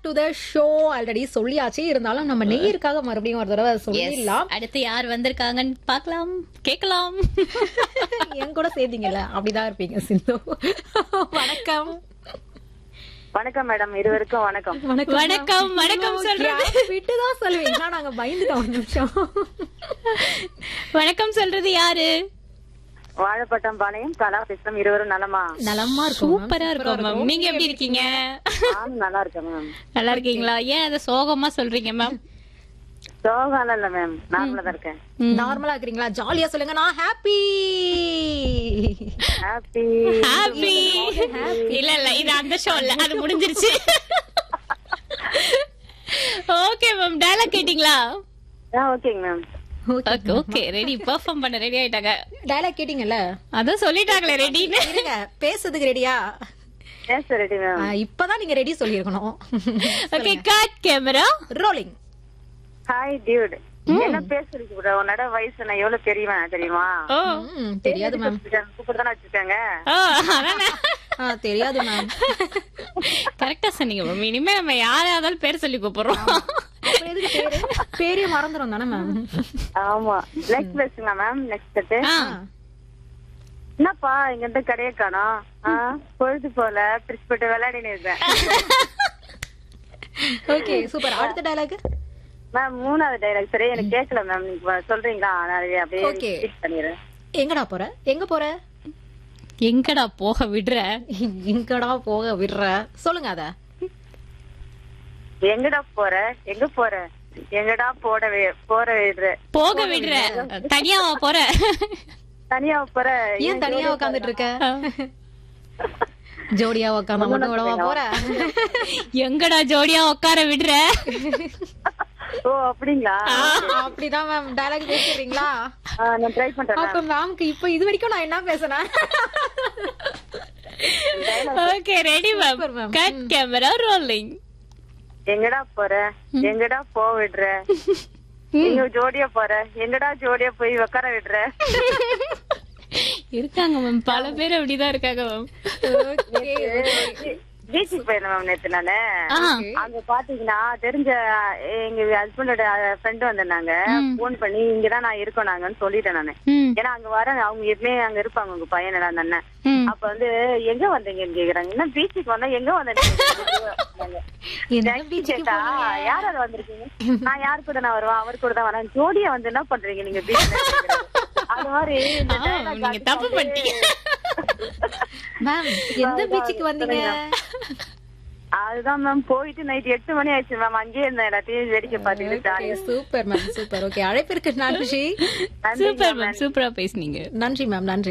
To the show already சொல்லியாச்சு இருந்தாலும் நம்ம நெய்யருக்காக மறுபடியும் ஒரு தடவை சொல்லிடலாம் அடுத்து யார் வந்திருக்காங்கன்னு பார்க்கலாம் கேட்கலாம் என் கூட சேர்த்தீங்கல்ல அப்படிதான் இருப்பீங்க சிந்து வணக்கம் வணக்கம் மேடம் இருவருக்கும் வணக்கம் வணக்கம் வணக்கம், வணக்கம் சொல்றது. விட்டுதான் சொல்லுவீங்க நாங்க பயந்துட்டோம் ஒரு நிமிஷம் வணக்கம் சொல்றது யாரு வாழைப்பட்டம் பாளையம் கலாபிஸ்தம் இருவரும் நலமா நலமா இருக்கும் ma'am. சூப்பரா இருக்கும் மேம் நீங்க எப்படி இருக்கீங்க நானும் நல்லா இருக்கேன் மேம் நல்லா இருக்கீங்களா ஏன் அதை சோகமா சொல்றீங்க மேம் சோகம் இல்ல மேம் நார்மலா தான் இருக்கேன் நார்மலா இருக்கிறீங்களா ஜாலியா சொல்லுங்க நான் ஹாப்பி ஹாப்பி ஹாப்பி இல்ல இல்ல இது அந்த ஷோ இல்ல அது முடிஞ்சிருச்சு ஓகே மேம் டயலாக் கேட்டிங்களா ஓகேங்க ma'am okay okay ready perform பண்ண ரெடி ஆயிட்டாங்க டயலாக் கேட்டீங்கல்ல அதான் சொல்லிட்டாங்களே ரெடின்னு இருங்க பேசுறதுக்கு ரெடியா எஸ் ரெடி மேம் இப்பதான் நீங்க ரெடி சொல்லிருக்கணும் okay cut camera rolling hi dude என்ன பேசுறீங்க bro? உன்னோட வயசு நான் எவ்வளவு தெரியுமா தெரியுமா ஓ தெரியாது மேம் கூப்பிட்டு தானே வச்சிருக்காங்க ஓ அதானே தெரியாது மேம் கரெக்டா சொன்னீங்க மேம் இனிமே நம்ம யாராவது பேர் சொல்லி கூப்பிடுறோம் அப்புறம் எதுக்கு பேரு பேரே மறந்துடும் தானே மேம் ஆமா நெக்ஸ்ட் பேசுங்க மேம் நெக்ஸ்ட் கட்டு ஆ, என்னப்பா இங்க இருந்து கடையை காணோம் ஆ, பொழுது போல பிரிச்சு போட்டு விளையாடினு இருக்கேன் ஓகே சூப்பர் அடுத்த டயலாக் மேம் மூணாவது டைலாக் சரி எனக்கு கேட்கல மேம் நீங்க சொல்றீங்களா நான் அப்படியே Okay. skip பண்ணிடுறேன் எங்கடா போற எங்க போற எங்கடா போக விடுற எங்கடா போக விடுற சொல்லுங்க அத எங்கடா போற எங்க போற எங்கடா போட வே- போற விடுற போக விடுற தனியாவா போற தனியா போற ஏன் தனியா உட்காந்துட்டு இருக்க ஜோடியா உட்காந்தா மட்டும் விடவா போற எங்கடா ஜோடியா உட்கார விடுற ஓ அப்படிங்களா அப்படிதான் மேம் டயலாக் பேசுறீங்களா ஆ, நான் ட்ரை பண்றேன் அப்ப மேம்க்கு இப்ப இது வரைக்கும் நான் என்ன பேசுனேன் okay ready ma'am Super, ma'am. Cut camera rolling எங்கடா போற எங்கடா போ விடுற எங்க ஜோடியா போற எங்கடா ஜோடியா போய் உட்கார விடுற இருக்காங்க மேம் பல பேர் அப்படிதான் இருக்காங்க மேம் பீச்சுக்கு போயிருந்தேன் மேம் நேத்து நானு ஆ அங்க பாத்தீங்கன்னா தெரிஞ்ச எங்க ஹஸ்பண்டோட ஃப்ரெண்ட் வந்திருந்தாங்க போன் பண்ணி இங்கதான் நான் இருக்கோம் நாங்கன்னு சொல்லிட்டேன் நானு ம் ஏன்னா அங்க வர அவங்க எப்பவுமே அங்க இருப்பாங்க உங்க பையன் அந்த அண்ணன் ம் அப்ப வந்து எங்க வந்தீங்கன்னு கேக்குறாங்க என்ன பீச்சுக்கு வந்தா எங்க வந்தீங்க என்ன கேட்டா யார் யார் வந்திருக்கீங்க நான் யார் கூட நான் வருவேன் அவர் கூட தான் வரேன் ஜோடியா வந்து என்ன பண்றீங்க நீங்க பீச்ல அது மாதிரி இந்த ஆ, dialogue நீங்க தப்பு பண்ணிட்டீங்க மேம் எந்த பீச்சுக்கு வந்தீங்க அதுதான் மேம் போயிட்டு நைட் எட்டு மணி ஆயிடுச்சு மேம் அங்கேயே இருந்தேன் எல்லாத்தையும் வேடிக்கை பாத்துக்கிட்டு சூப்பர் மேம் சூப்பர் ஓகே அழைப்பிற்கு நன்றி சூப்பர் மேம் சூப்பரா பேசுனீங்க நன்றி மேம் நன்றி